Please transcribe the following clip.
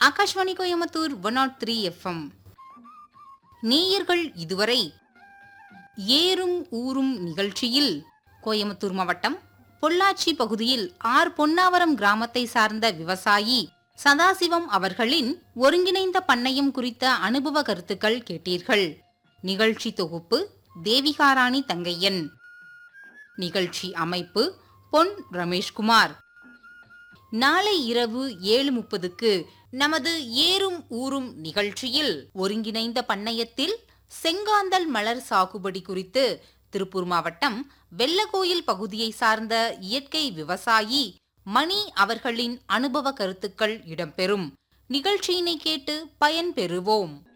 Akashvani Coimbatore one nought three FM நேயர்கள் இதுவரை ஏறும் ஊரும் நிகழ்ச்சியில் கோயம்புத்தூர் மாவட்டம் பொள்ளாச்சி பகுதியில் ஆர் பொன்னாவரம் கிராமத்தை சார்ந்த விவசாயி சதாசிவம் அவர்களின் ஒருங்கிணைந்த பண்ணையம் குறித்த அனுபவ கருத்துக்கள் கேட்டீர்கள் நிகழ்ச்சி தொகுப்பு தேவிகாராணி தங்கையன் நிகழ்ச்சி அமைப்பு பொன் ரமேஷ்குமார் நாளை இரவு ஏழு முப்பதுக்கு நமது ஏறும் ஊரும் நிகழ்ச்சியில் ஒருங்கிணைந்த பண்ணையத்தில் செங்காந்தல் மலர் சாகுபடி குறித்து திருப்பூர் மாவட்டம் வெள்ளகோயில் பகுதியை சார்ந்த இயற்கை விவசாயி மணி அவர்களின் அனுபவ கருத்துக்கள் இடம்பெறும் நிகழ்ச்சியினை கேட்டு பயன்பெறுவோம்